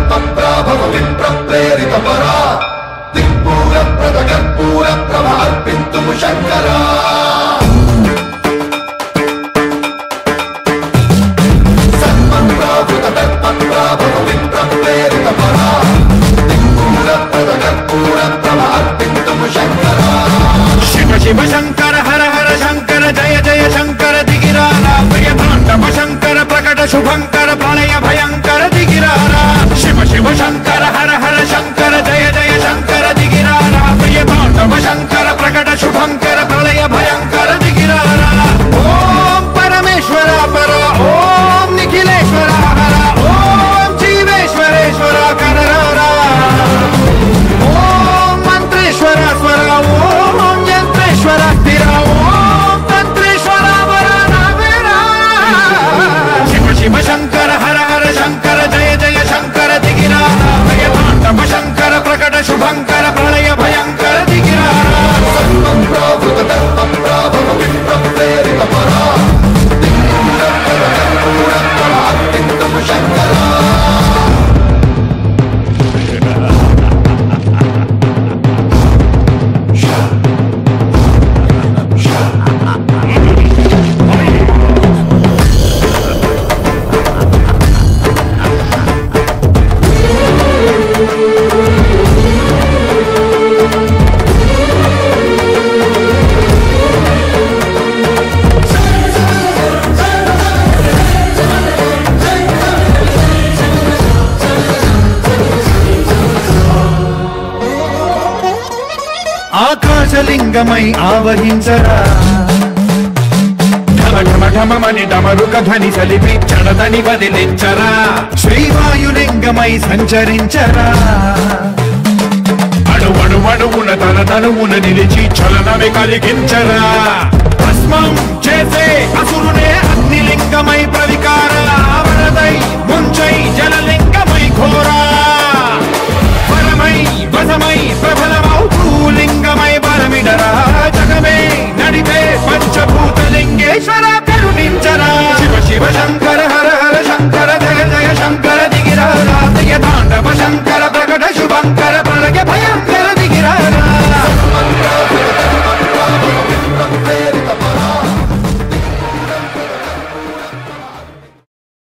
ప్రాభవ విప్ర ప్రేరిత పరా దిక్పూర ప్రద కర్పూర ప్రభ అర్పింతుము శంకరా సన్మన్రావృత దర్పన్రాభవ విప్ర ప్రేరిత పరా దిక్పూర ప్రద కర్పూర ప్రభ అర్పింతుము శంకరా శివ శివ శంకర హర హర శంకర జయ జయ శంకర దిగిరారా ప్రియ తాండవ శంకర ప్రకట శుభంకర ప్రళయ భయంకర దిగిరారా శివ శివ శంకర హర హర శంకర జయ జయ శంకర దిగిరారా ప్రియ తాండవ శంకర ప్రకట శుభంకర ప్రళయ భయంకర దిగిరారా ఓం పరమేశ్వర పర ఓం నిఖిలేశ్వర హర ఓం జీవేశ్వరేశ్వర కనరారా ఓం మంత్రేశ్వర స్వర ఓం యంత్రేశ్వర స్థిర ఓం తంత్రేశ్వర వర నవేరా. శివ శివ శంకర హర హర శంకర జయ జయ శంకర దిగిరారా భయ తాండవ శంకర ప్రకట శుభంకర ప్రళయ భయంకర దిగిరారా సన్మన్రావృత దర్పన్రాభవ విప్ర ప్రేరిత పరా దిక్పూర ప్రద కర్పూర ప్రభ అర్పింతుము శంకరా ఆకాశలింగమై ఆవహించరా ఢమ ఢమ ఢమమని డమరుక ధ్వని సలిపి చడదని వదిలించరా శ్రీవాయులింగమై సంచరించరా అణువణువణువున తన తనువున నిలిచి చలనమే కలిగించరా భస్మం చేసే అసురునే అగ్నిలింగమై ప్రవికార వరదై ముంచై జలలింగ